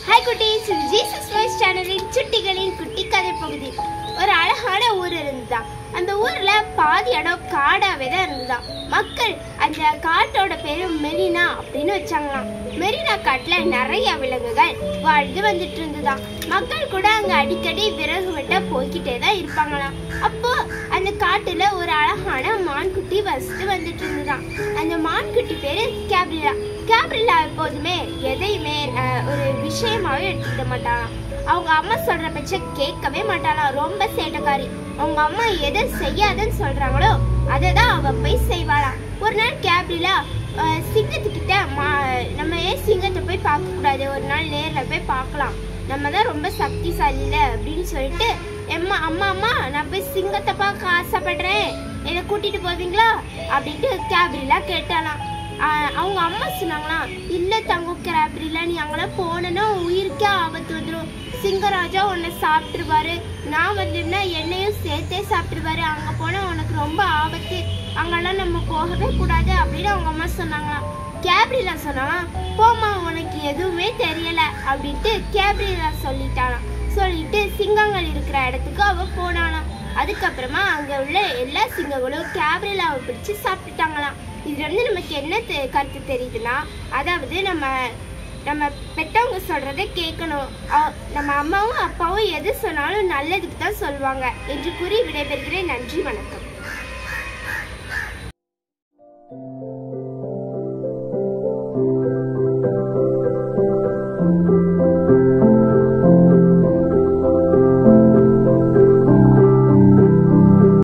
hi குட்டீஸ் இது Jesus voice சேனலின் சுட்டிகளின் குட்டி கதை பகுதி ஒரு அழகான ஊர் இருந்துதான் அந்த ஊர்ல பாதி இடம் காடாவே தான் இருந்துதான் மக்கள் அந்த காட்டோட பேரு மெரினா அப்படின்னு வச்சாங்களாம் மெரினா காட்டுல நிறைய விலங்குகள் வாழ்ந்து வந்துட்டு இருந்துதான் மக்கள் கூட அங்க அடிக்கடி விறகு வெட்ட போய்கிட்டே தான் இருப்பாங்களாம் அப்போ அந்த காட்டுல ஒரு அழகான மான்குட்டி வசித்து வந்துட்டு இருந்துதான் அந்த மான்குட்டி பேரு கேப்ரிலா கேப்ரிலா எப்போதுமே எதையுமே அஹ், ஒரு விஷயமாவே எடுத்துக்க மாட்டாளாம் அவங்க அம்மா சொல்ற பேச்ச கேட்கவே மாட்டாளாம் ரொம்ப சேட்டக்காரி அவங்க அம்மா எதை செய்யாதன்னு சொல்றாங்களோ அதை தான் அவ போய் செய்வாளாம் ஒரு நாள் கேப்ரிலா அஹ், சிங்கத்துக்கிட்ட மா நம்ம ஏன் சிங்கத்தை போய் பார்க்க கூடாது ஒரு நாள் நேர்ல போய் பார்க்கலாம் நம்ம தான் ரொம்ப சக்திசாலில அப்படின்னு சொல்லிட்டு எம்மா அம்மா அம்மா நான் போய் சிங்கத்தை பார்க்க ஆசைப்படுறேன் என்னை கூட்டிட்டு போவீங்களா அப்படின்ட்டு கேப்ரிலா கேட்டாலாம் ஆஹ் அவங்க அம்மா சொன்னாங்களாம் இல்ல தங்கம் கேப்ரிலா நீ அங்கெல்லாம் போனேன்னா உன் உயிருக்கே ஆபத்து வந்துடும் சிங்கராஜா உன்னை சாப்பிட்டுருவாரு நான் வந்துன்னா என்னையும் சேர்த்தே சாப்பிட்டுருவாரு அங்க போனா உனக்கு ரொம்ப ஆபத்து அங்கெல்லாம் நம்ம போகவே கூடாது அப்படின்னு அவங்க அம்மா சொன்னாங்களாம் கேப்ரிலா சொன்னாலாம் போம்மா உனக்கு எதுவுமே தெரியல அப்படின்ட்டு கேப்ரிலா சொல்லிட்டாளாம் சொல்லிட்டு சிங்கங்கள் இருக்கிற இடத்துக்கு அவ போனாளாம் அதுக்கப்புறமா அங்க உள்ள எல்லா சிங்கங்களும் கேப்ரிலாவை பிடிச்சு சாப்பிட்டுட்டாங்களாம் இதுல இருந்து நமக்கு என்ன தெ- கருத்து தெரியுதுன்னா அதாவது நம்ம நம்ம பெற்றவங்க சொல்றதை கேட்கணும் அ- நம்ம அம்மாவும் அப்பாவும் எது சொன்னாலும் நல்லதுக்கு தான் சொல்லுவாங்க என்று கூறி விடைபெறுகிறேன் நன்றி வணக்கம்